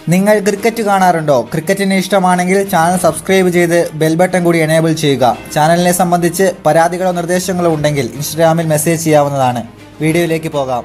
നിങ്ങൾ ക്രിക്കറ്റ് കാണാറുണ്ടോ ക്രിക്കറ്റിന് ഇഷ്ടമാണെങ്കിൽ ചാനൽ സബ്സ്ക്രൈബ് ചെയ്ത് ബെൽ ബട്ടൺ കൂടി എനേബിൾ ചെയ്യുക ചാനലിനെ സംബന്ധിച്ച് പരാതികളോ നിർദ്ദേശങ്ങളോ ഉണ്ടെങ്കിൽ ഇൻസ്റ്റഗ്രാമിൽ മെസ്സേജ് ചെയ്യാവുന്നതാണ് വീഡിയോയിലേക്ക് പോകാം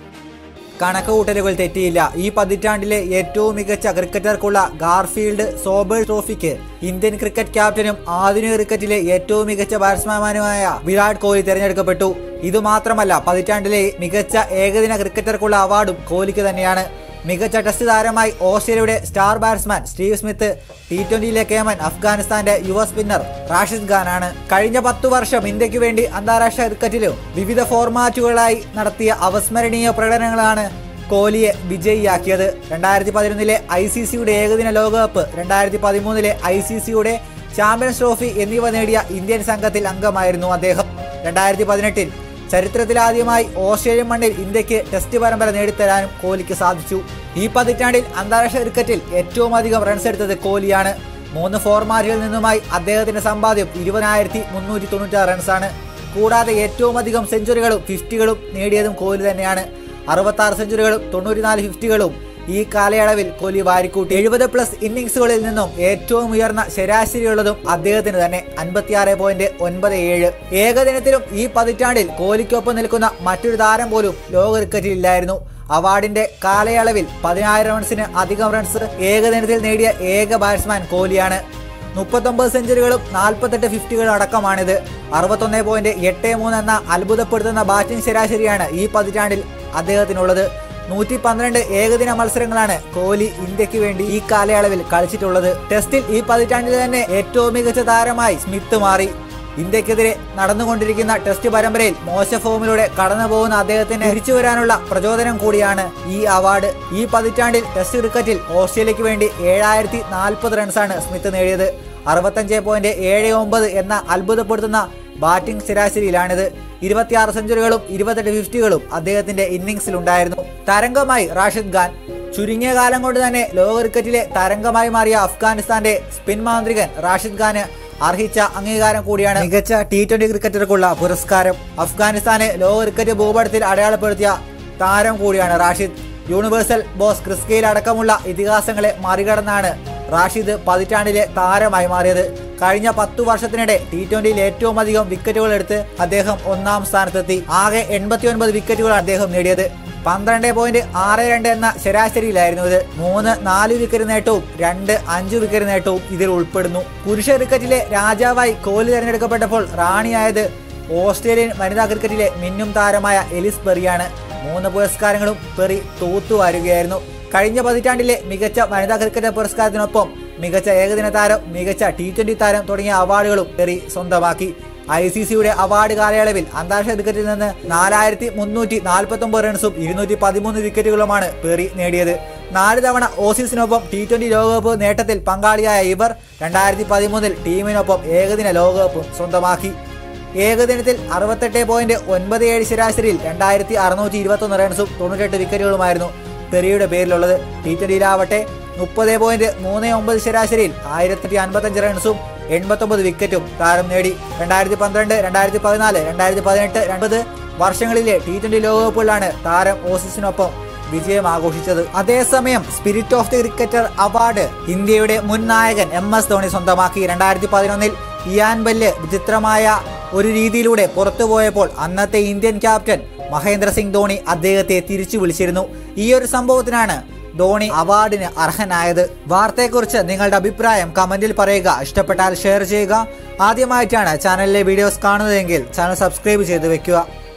കണക്കുകൂട്ടലുകൾ തെറ്റിയില്ല ഈ പതിറ്റാണ്ടിലെ ഏറ്റവും മികച്ച ക്രിക്കറ്റർക്കുള്ള ഗാർഫീൽഡ് സോബേൾ ട്രോഫിക്ക് ഇന്ത്യൻ ക്രിക്കറ്റ് ക്യാപ്റ്റനും ആധുനിക ക്രിക്കറ്റിലെ ഏറ്റവും മികച്ച ബാറ്റ്സ്മാനുമായ വിരാട് കോഹ്ലി തിരഞ്ഞെടുക്കപ്പെട്ടു ഇതുമാത്രമല്ല പതിറ്റാണ്ടിലെ മികച്ച ഏകദിന ക്രിക്കറ്റർക്കുള്ള അവാർഡും കോഹ്ലിക്ക് തന്നെയാണ് മികച്ച ടെസ്റ്റ് താരമായി ഓസ്ട്രേലിയയുടെ star batsman Steve Smith T ട്വന്റിയിലെ കേമൻ അഫ്ഗാനിസ്ഥാന്റെ യുവ സ്പിന്നർ റാഷിദ് ഖാനാണ് കഴിഞ്ഞ പത്തു വർഷം ഇന്ത്യക്ക് വേണ്ടി അന്താരാഷ്ട്ര ക്രിക്കറ്റിലും വിവിധ ഫോർമാറ്റുകളായി നടത്തിയ അവസ്മരണീയ പ്രകടനങ്ങളാണ് കോഹ്ലിയെ വിജയിയാക്കിയത് രണ്ടായിരത്തി പതിനൊന്നിലെ ഐ സി സിയുടെ ഏകദിന ലോകകപ്പ് രണ്ടായിരത്തി പതിമൂന്നിലെ ഐ സി സിയുടെ ചാമ്പ്യൻസ് ട്രോഫി എന്നിവ നേടിയ ഇന്ത്യൻ സംഘത്തിൽ അംഗമായിരുന്നു അദ്ദേഹം രണ്ടായിരത്തി പതിനെട്ടിൽ ചരിത്രത്തിലാദ്യമായി ഓസ്ട്രേലിയൻ മണ്ണിൽ ഇന്ത്യക്ക് ടെസ്റ്റ് പരമ്പര നേടിത്തരാനും കോഹ്ലിക്ക് സാധിച്ചു ഈ പതിറ്റാണ്ടിൽ അന്താരാഷ്ട്ര ക്രിക്കറ്റിൽ ഏറ്റവും അധികം റൺസ് എടുത്തത് കോഹ്ലിയാണ് മൂന്ന് ഫോർമാറ്റുകളിൽ നിന്നുമായി അദ്ദേഹത്തിന്റെ സമ്പാദ്യം ഇരുപതിനായിരത്തി മുന്നൂറ്റി തൊണ്ണൂറ്റാറ് റൺസാണ് കൂടാതെ ഏറ്റവും അധികം സെഞ്ചുറികളും ഫിഫ്റ്റികളും നേടിയതും കോഹ്ലി തന്നെയാണ് അറുപത്തി ആറ് സെഞ്ചുറികളും തൊണ്ണൂറ്റിനാല് ഫിഫ്റ്റികളും ഈ കാലയളവിൽ കോഹ്ലി വാരിക്കൂട്ടി എഴുപത് പ്ലസ് ഇന്നിംഗ്സുകളിൽ നിന്നും ഏറ്റവും ഉയർന്ന ശരാശരിയുള്ളതും അദ്ദേഹത്തിന് തന്നെ അൻപത്തിയാറ് പോയിന്റ് ഒൻപത് ഏഴ് ഏകദിനത്തിലും ഈ പതിറ്റാണ്ടിൽ കോഹ്ലിക്കൊപ്പം നിൽക്കുന്ന മറ്റൊരു താരം പോലും ലോക ക്രിക്കറ്റിൽ ഇല്ലായിരുന്നു അവാർഡിന്റെ കാലയളവിൽ പതിനായിരം റൺസിന് അധികം റൺസ് ഏകദിനത്തിൽ നേടിയ ഏക ബാറ്റ്സ്മാൻ കോഹ്ലിയാണ് മുപ്പത്തൊമ്പത് സെഞ്ചുറികളും നാൽപ്പത്തെട്ട് ഫിഫ്റ്റികളും അടക്കമാണിത് അറുപത്തൊന്ന് പോയിന്റ് എട്ട് മൂന്ന് എന്ന അത്ഭുതപ്പെടുത്തുന്ന ബാറ്റിംഗ് ശരാശരിയാണ് ഈ പതിറ്റാണ്ടിൽ അദ്ദേഹത്തിനുള്ളത് നൂറ്റി പന്ത്രണ്ട് ഏകദിന മത്സരങ്ങളാണ് കോഹ്ലി ഇന്ത്യക്ക് വേണ്ടി ഈ കാലയളവിൽ കളിച്ചിട്ടുള്ളത് ടെസ്റ്റിൽ ഈ പതിറ്റാണ്ടിൽ തന്നെ ഏറ്റവും മികച്ച താരമായി സ്മിത്ത് മാറി ഇന്ത്യക്കെതിരെ നടന്നുകൊണ്ടിരിക്കുന്ന ടെസ്റ്റ് പരമ്പരയിൽ മോശ ഫോമിലൂടെ കടന്നു പോകുന്ന അദ്ദേഹത്തിന് തിരിച്ചു വരാനുള്ള പ്രചോദനം കൂടിയാണ് ഈ അവാർഡ് ഈ പതിറ്റാണ്ടിൽ ടെസ്റ്റ് ക്രിക്കറ്റിൽ ഓസ്ട്രേലിയക്ക് വേണ്ടി ഏഴായിരത്തി നാൽപ്പത് റൺസാണ് സ്മിത്ത് നേടിയത് അറുപത്തഞ്ച് പോയിന്റ് ഏഴ് ഒമ്പത് എന്ന അത്ഭുതപ്പെടുത്തുന്ന ബാറ്റിംഗ് ശരാശരിയിലാണിത് ഇരുപത്തിയാറ് സെഞ്ചുറികളും ഇരുപത്തെട്ട് ഫിഫ്റ്റികളും അദ്ദേഹത്തിന്റെ ഇന്നിംഗ്സിലുണ്ടായിരുന്നു തരംഗമായി റാഷിദ് ഖാൻ ചുരുങ്ങിയ കാലം കൊണ്ട് തന്നെ ലോക ക്രിക്കറ്റിലെ തരംഗമായി മാറിയ അഫ്ഗാനിസ്ഥാന്റെ സ്പിൻ മാന്ത്രികൻ റാഷിദ് ഖാന് അർഹിച്ച അംഗീകാരം കൂടിയാണ് മികച്ച ടി ട്വന്റി ക്രിക്കറ്റർക്കുള്ള പുരസ്കാരം അഫ്ഗാനിസ്ഥാനെ ലോക ക്രിക്കറ്റ് ഭൂപടത്തിൽ അടയാളപ്പെടുത്തിയ താരം കൂടിയാണ് റാഷിദ് യൂണിവേഴ്സൽ ബോസ് ക്രിസ്കയിൽ അടക്കമുള്ള ഇതിഹാസങ്ങളെ മറികടന്നാണ് റാഷിദ് പതിറ്റാണ്ടിലെ താരമായി മാറിയത് കഴിഞ്ഞ പത്തു വർഷത്തിനിടെ ടി ട്വന്റിയിൽ ഏറ്റവും അധികം വിക്കറ്റുകൾ എടുത്ത് അദ്ദേഹം ഒന്നാം സ്ഥാനത്തെത്തി ആകെ എൺപത്തി ഒൻപത് വിക്കറ്റുകൾ അദ്ദേഹം നേടിയത് പന്ത്രണ്ട് പോയിന്റ് ആറ് രണ്ട് എന്ന ശരാശരിയിലായിരുന്നു ഇത് മൂന്ന് നാല് വിക്കറ്റ് നേട്ടവും രണ്ട് അഞ്ച് വിക്കറ്റ് നേട്ടവും ഇതിൽ ഉൾപ്പെടുന്നു പുരുഷ ക്രിക്കറ്റിലെ രാജാവായി കോഹ്ലി തിരഞ്ഞെടുക്കപ്പെട്ടപ്പോൾ റാണിയായത് ഓസ്ട്രേലിയൻ വനിതാ ക്രിക്കറ്റിലെ മിന്നും താരമായ എലിസ് പെറിയാണ് മൂന്ന് പുരസ്കാരങ്ങളും പെറി തൂത്തുവാരുകയായിരുന്നു കഴിഞ്ഞ പതിറ്റാണ്ടിലെ മികച്ച വനിതാ ക്രിക്കറ്റ് പുരസ്കാരത്തിനൊപ്പം മികച്ച ഏകദിന താരം മികച്ച ടി ട്വന്റി താരം തുടങ്ങിയ അവാർഡുകളും പെറി സ്വന്തമാക്കി ഐ സി സിയുടെ അവാർഡ് കാലയളവിൽ അന്താരാഷ്ട്ര ക്രിക്കറ്റിൽ നിന്ന് നാലായിരത്തി മുന്നൂറ്റി നാൽപ്പത്തി ഒമ്പത് റൺസും ഇരുന്നൂറ്റി പതിമൂന്ന് വിക്കറ്റുകളുമാണ് പെറി നേടിയത് നാല് തവണ ഓസീസിനൊപ്പം ടി ട്വന്റി ലോകകപ്പ് നേട്ടത്തിൽ പങ്കാളിയായ ഇവർ രണ്ടായിരത്തി പതിമൂന്നിൽ ടീമിനൊപ്പം ഏകദിന ലോകകപ്പും സ്വന്തമാക്കി ഏകദിനത്തിൽ അറുപത്തെട്ട് പോയിന്റ് ഒൻപത് ഏഴ് ശരാശരിയിൽ രണ്ടായിരത്തി അറുന്നൂറ്റി ഇരുപത്തൊന്ന് റൺസും തൊണ്ണൂറ്റെട്ട് വിക്കറ്റുകളുമായിരുന്നു പെറിയുടെ പേരിലുള്ളത് ടി ട്വന്റിയിലാവട്ടെ മുപ്പത് പോയിന്റ് മൂന്ന് ഒമ്പത് ശരാശരിയിൽ ആയിരത്തി അൻപത്തഞ്ച് റൺസും എൺപത്തൊമ്പത് വിക്കറ്റും താരം നേടി രണ്ടായിരത്തി പന്ത്രണ്ട് രണ്ടായിരത്തി പതിനാല് രണ്ടായിരത്തി പതിനെട്ട് രണ്ടത് വർഷങ്ങളിലെ ടി ട്വന്റി ലോകകപ്പിലാണ് താരം ഓസീസിനൊപ്പം വിജയം ആഘോഷിച്ചത് അതേസമയം spirit of the cricketer award ഇന്ത്യയുടെ മുൻ നായകൻ എം എസ് ധോണി സ്വന്തമാക്കി രണ്ടായിരത്തി പതിനൊന്നിൽ ഇയാൻ ബല്ല് വിചിത്രമായ ഒരു രീതിയിലൂടെ പുറത്തുപോയപ്പോൾ അന്നത്തെ ഇന്ത്യൻ ക്യാപ്റ്റൻ മഹേന്ദ്ര സിംഗ് ധോണി അദ്ദേഹത്തെ തിരിച്ചു വിളിച്ചിരുന്നു ഈ ഒരു സംഭവത്തിനാണ് ധോണി അവാർഡിന് അർഹനായത് വാർത്തയെക്കുറിച്ച് നിങ്ങളുടെ അഭിപ്രായം കമന്റിൽ പറയുക ഇഷ്ടപ്പെട്ടാൽ ഷെയർ ചെയ്യുക ആദ്യമായിട്ടാണ് ചാനലിലെ വീഡിയോസ് കാണുന്നതെങ്കിൽ ചാനൽ സബ്സ്ക്രൈബ് ചെയ്ത് വെക്കുക